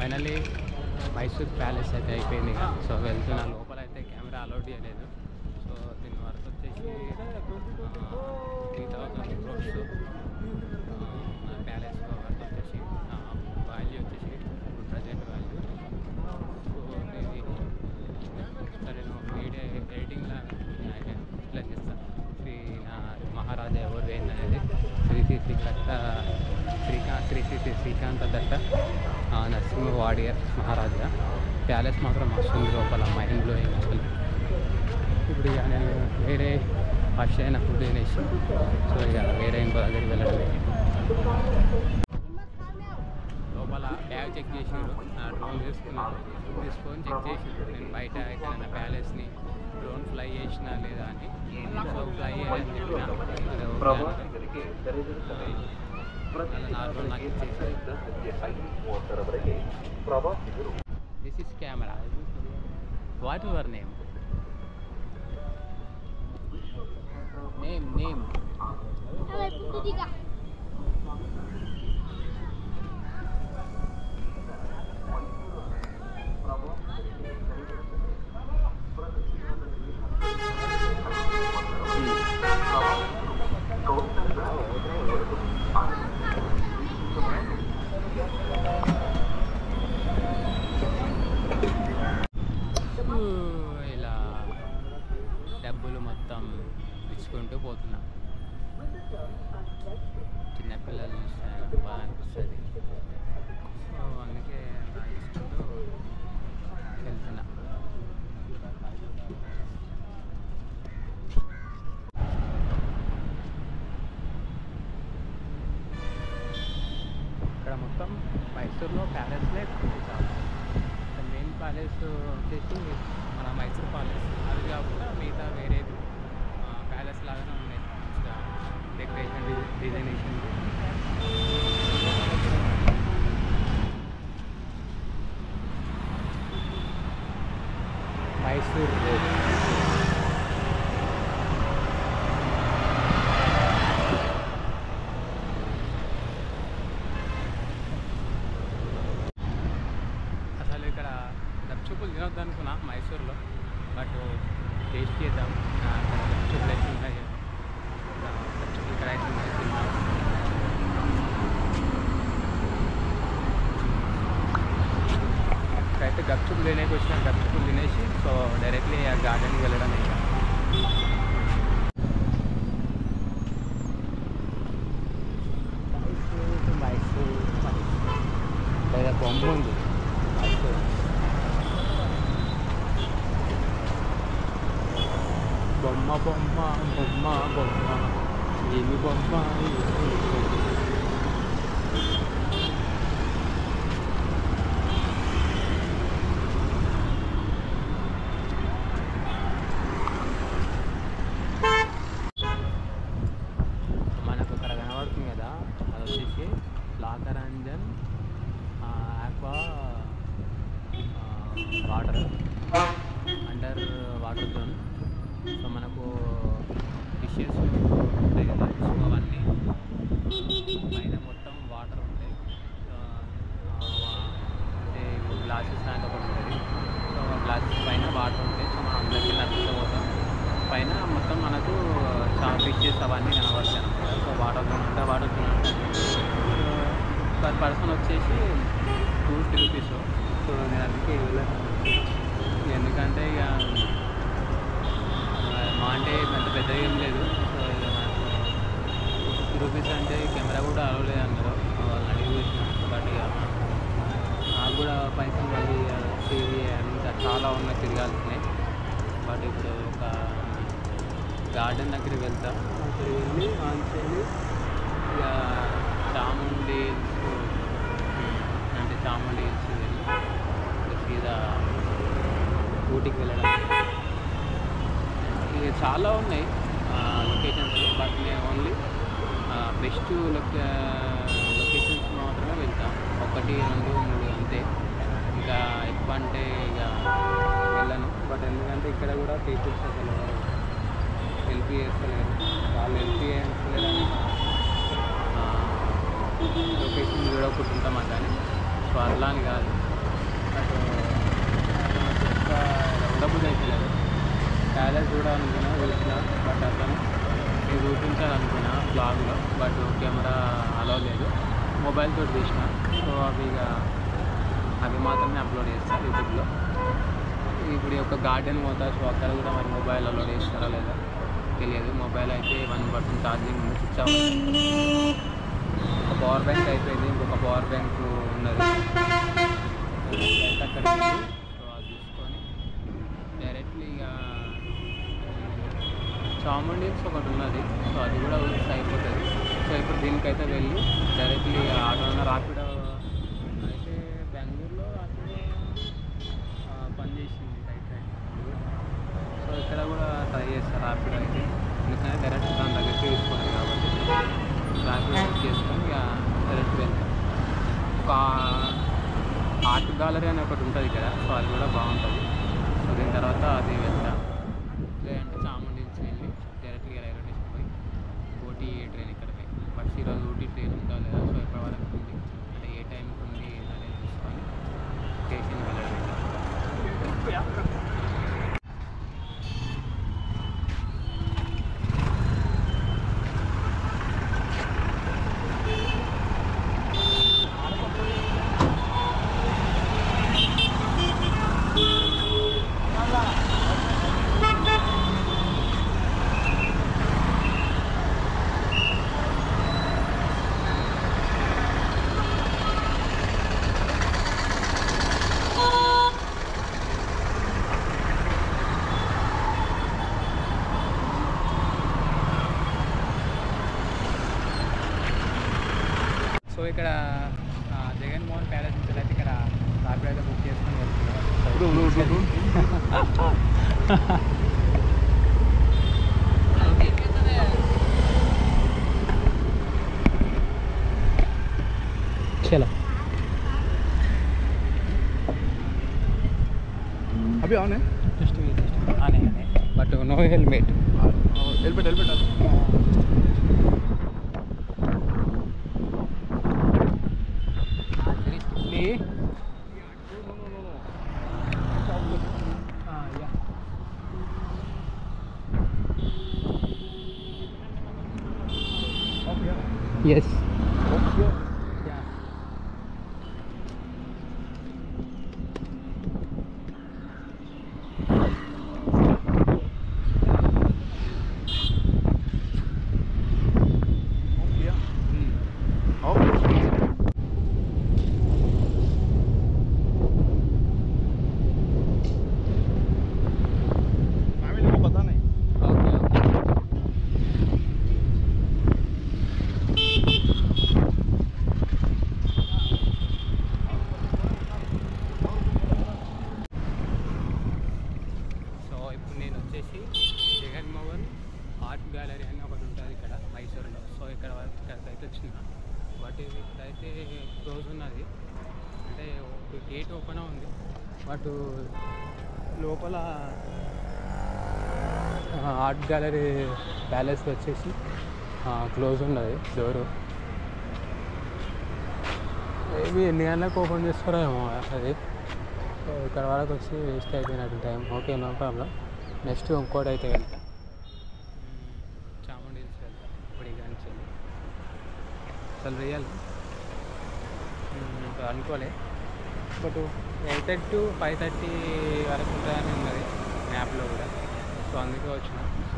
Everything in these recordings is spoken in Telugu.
ఫైనలీ మైసూర్ ప్యాలెస్ అయితే అయిపోయింది ఇక సో వెళ్తున్నా లోపల అయితే కెమెరా అలౌడ్ చేయలేదు సో దీని వరకు వచ్చేసి three thousand crores palace work వచ్చేసి వాల్యూ వచ్చేసి ప్రజెంట్ వాల్యూ సో ఇది సరే నేను వీడియో ఎడిటింగ్లో ఎక్స్ప్లెయిన్ చేస్తాను శ్రీ ఆ, మహారాజా ఎవరు ఏందనేది శ్రీ శ్రీ శ్రీ కట్ట శ్రీకాంత్ శ్రీ శ్రీ శ్రీ శ్రీకాంత దత్త ఆ, నరసింహ వాడియర్ మహారాజా ప్యాలెస్ మాత్రం మస్తుంది లోపల మైండ్ బ్లోయింగ్ అసలు ఇప్పుడు ఇక నేను వేరే ఫస్ట్ అయిన ఫుడ్ తినేసి సో ఇక వేరే ఇంకో దగ్గరికి వెళ్ళడమే లోపల బ్యాగ్ చెక్ చేసారు నా డ్రోన్ తీసుకున్నారు తీసుకొని చెక్ చేసారు నేను బయట ఎక్కడైనా ప్యాలెస్ని డ్రోన్ ఫ్లై చేసినా లేదా అని సో ఫ్లై చేయని చెప్పిన అది ఓకే అన్నారు. అలా నా డ్రోన్ నాకు ఇచ్చేసారు this is camera what your name name name Alay, punto tiga. ఇలా డబ్బులు మొత్తం ఇచ్చుకుంటూ పోతున్నా చిన్నపిల్లలు చూస్తే బాగా అనిపిస్తుంది సో అందుకే అలా ఇచ్చుకుంటూ వెళ్తున్నా ఇక్కడ మొత్తం మైసూర్లో ప్యాలెస్లే చాలా మెయిన్ ప్యాలెస్ వచ్చేసి మన మైసూర్ ప్యాలెస్ అది కాకుండా మిగతా వేరేది ప్యాలెస్ లాగానే ఉన్నాయి మంచిగా డెకరేషన్ డిజైనేషన్ మైసూర్ రోడ్ అసలు ఇక్కడ దప్చుకులు తినొద్దు అనుకున్నా మైసూర్లో బట్ టేస్ట్ చేద్దాం ఆ, అక్కడ దప్చుకులు అయితే ఉన్నాయి దప్చుకులు ఇక్కడ అయితే ఉన్నాయి తిన్నాం ఇక్కడైతే గప్చుకులు తినేకి వచ్చిన గప్చుకులు తినేసి సో డైరెక్ట్లీ ఆ గార్డెన్కి వెళ్ళడం ఇంకా మైసూర్ మైసూర్ మైసూర్ లేదా బొమ్మ ఉంది మైసూర్ బొమ్మ బొమ్మ బొమ్మ బొమ్మ ఏమి బొమ్మ ఏమి బొమ్మ మనకు ఇక్కడ కనబడుతుంది కదా అది వచ్చేసి లాకరంజన్ aqua water under water zone so మనకు ఫిషెస్ ఉంటాయి కదా సో అవన్నీ పైన మొత్తం వాటర్ ఉంటాయి సో, ఆ, వా- అంటే గ్లాసెస్ లాంటి ఒకటి ఉంటుంది సో గ్లాసెస్ పైన వాటర్ ఉంటాయి సో మనం అందరికీ నడుచుకోపోతాం పైన మొత్తం మనకు చాలా ఫిషెస్ అవన్నీ కనబడతాయి అనమాట సో వాటర్ ఉంటే వాటర్ పర్ పర్సన్ వచ్చేసి టూ ఫిఫ్టీ రూపీస్ సో నేను అందుకే వెళ్ళాను ఎందుకంటే ఇక ఆ, మా అంటే పెద్ద పెద్దగా ఏం లేదు సో ఇక మనకు ఫిఫ్టీ రూపీస్ అంటే కెమెరా కూడా అలవలేదు అన్నారు వాళ్ళని అడిగి చూసిన బట్ ఇక నాకు కూడా పైసలు మళ్ళీ సేవ్ అంత చాలా ఉన్నాయి తిరగాల్సినాయి బట్ ఇప్పుడు ఒక గార్డెన్ దగ్గరికి వెళ్తా అక్కడికి వెళ్ళి ఆన్ సైడ్ ఇక చాముండి హిల్స్ అంటే చాముండి హిల్స్ వెళ్ళి ఇక సీదా ఊటీకి వెళ్ళడం ఇక చాలా ఉన్నాయి లొకేషన్స్ బట్ నేను ఓన్లీ బెస్ట్ లొకే లొకేషన్స్ మాత్రమే వెళ్తాం ఒకటి రెండు మూడు అంతే ఇంకా ఎక్కువ అంటే ఇక వెళ్ళను బట్ ఎందుకంటే ఇక్కడ కూడా పీపుల్స్ అసలు హెల్ప్ చేస్తలేరు వాళ్ళు హెల్ప్ చేస్తలేరని లొకేషన్ చూడకుంటుంటాం కానీ సో అట్లా అని కాదు బట్ ఎక్కువ ఉండబుద్ధి అవుతలేదు ప్యాలెస్ చూడాలనుకున్నా చూసిన బట్ అతను నేను చూపించాలనుకున్నా బ్లాగ్లో బట్ కెమెరా అలవ్ లేదు మొబైల్ తోటి తీసిన సో అవి ఇక అవి మాత్రమే అప్లోడ్ చేస్తాను యూట్యూబ్లో ఇప్పుడు ఈ యొక్క గార్డెన్ పోతా సో అక్కడ కూడా మరి మొబైల్ అప్లోడ్ చేస్తారా లేదా తెలియదు మొబైల్ అయితే వన్ పర్సెంట్ ఛార్జింగ్ ఉంది స్విచ్ ఆఫ్ ఒక పవర్ బ్యాంక్ అయిపోయింది ఇంకొక పవర్ బ్యాంక్ ఉన్నది అయితే అక్కడికి వెళ్ళి సో అది తీసుకొని డైరెక్ట్లీ ఇక చాముండి హిల్స్ ఒకటి ఉన్నది సో అది కూడా ఊరిస్తే అయిపోతుంది సో ఇప్పుడు దీనికైతే వెళ్ళి డైరెక్ట్లీ ఆటో రాపిడో అయితే బెంగళూరులో రాపిడో పనిచేసింది రైట్ రైట్ సో ఇక్కడ కూడా ట్రై చేస్తారు ర్యాపిడో అయితే ఎందుకంటే డైరెక్ట్ దాని దగ్గరికి తీసుకోలేదు కాబట్టి ర్యాపిడో బుక్ చేసుకొని ఇక డైరెక్ట్ వెళ్తాం ఒక ఆర్ట్ గ్యాలరీ అని ఒకటి ఉంటుంది ఇక్కడ సో అది కూడా బాగుంటుంది సో దీని తర్వాత అది వెళ్తాం లేదంటే చాముండి హిల్స్ వెళ్ళి డైరెక్ట్గా రైల్వే స్టేషన్ పోయి ఊటీ ట్రైన్ ఇక్కడ పోయి బట్ ఈరోజు ఊటీ ట్రైన్ ఉందా లేదా సో ఎప్పటి వరకు ఉంది అంటే ఏ టైంకి ఉంది అనేది చూసుకొని స్టేషన్ వెళ్ళడం సో ఇక్కడ ఆ, జగన్మోహన్ ప్యాలెస్ నుంచి అయితే ఇక్కడ రాపిడ్ అయితే బుక్ చేసుకుని చలో अभी ऑन है జస్ట్ ఆనే ఆనే but no helmet helmet helmet डालो Yes. फैमिली को पता नहीं Okay, okay. సో ఇప్పుడు నేను వచ్చేసి జగన్మోహన్ ఆర్ట్ గ్యాలరీ అని ఒకటి ఉంటుంది ఇక్కడ మైసూరులో సో ఇక్కడ వరకు ఇక్కడికి అయితే వచ్చిన బట్ ఇది ఇక్కడైతే క్లోజ్ ఉన్నది అంటే ఒక గేట్ ఓపెన్ ఉంది బట్ లోపల ఆర్ట్ గ్యాలరీ ప్యాలెస్ వచ్చేసి క్లోజ్ ఉన్నది డోరు మేబీ ఎన్ని గంటలకు ఓపెన్ చేస్తారో ఏమో అది సో ఇక్కడ వరకు వచ్చి వేస్ట్ అయిపోయినట్టు time okay no problem next ఇంకోటి అయితే వెళ్తా చాముండి హిల్స్ వెళ్తా ఇప్పుడు ఇక నుంచి వెళ్ళి. అసలు రియల్ అనుకోలే but eight thirty to five thirty వరకు ఉంటుందని ఉన్నది మ్యాప్లో కూడా సో అందుకే వచ్చిన సో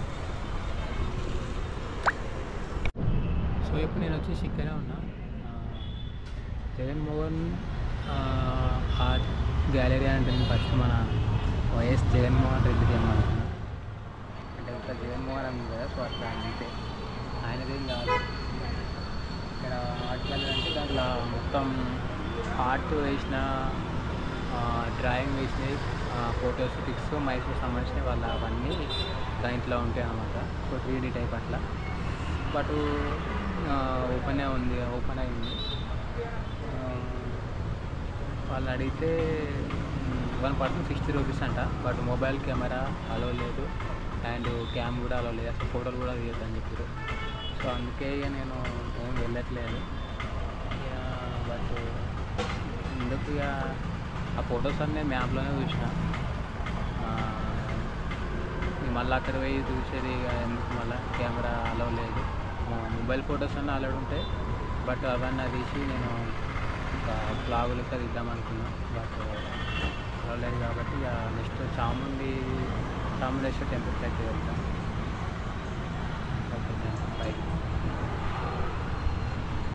సో ఇప్పుడు నేను వచ్చేసి ఇక్కడే ఉన్నా ఆ, జగన్మోహన్ ఆ, ఆర్ట్ గ్యాలరీ అంటే నేను ఫస్ట్ మన వైఎస్ జగన్మోహన్ రెడ్డిది ఏమో అనుకున్నా అంటే ఇక్కడ జగన్మోహన్ అని ఉంది కదా సో అట్లా అంతే ఆయనదేం కాదు ఇక్కడ ఆర్ట్ గ్యాలరీ అంటే దాంట్లో మొత్తం ఆర్ట్ వేసిన డ్రాయింగ్ వేసినవి ఫొటోస్ పిక్స్ మైసూర్ సంబంధించిన వాళ్ళ అవన్నీ దాంట్లో ఉంటాయి అన్నమాట సో త్రీ డీ టైప్ అట్లా బట్ ఓపెన్ ఉంది ఓపెన్ అయింది ఆ, వాళ్ళని అడిగితే వన్ పర్సన్ సిక్స్టీ రూపీస్ అంట బట్ మొబైల్ కెమెరా అలో లేదు అండ్ క్యామ్ కూడా అలో లేదు అసలు ఫోటోలు కూడా తీయద్దు అని చెప్పారు సో అందుకే ఇక నేను ఏం వెళ్ళట్లేదు ఇక బట్ ఎందుకు ఇక ఆ ఫొటోస్ అన్నీ మ్యాప్లోనే చూసిన ఆ, ఇక మళ్ళీ అక్కడ పోయి చూసేది ఇక ఎందుకు మళ్ళీ కెమెరా అలో లేదు ఆ, మొబైల్ ఫొటోస్ అన్నీ అలౌడ్ ఉంటాయి బట్ అవన్నీ తీసి నేను ఒక బ్లాగ్ లెక్క తీద్దాం అనుకున్నాను బట్ అలో లేదు కాబట్టి ఇక నెక్స్ట్ చాముండి చాముండేశ్వర టెంపుల్కి అయితే వెళ్తాను ఓకే బై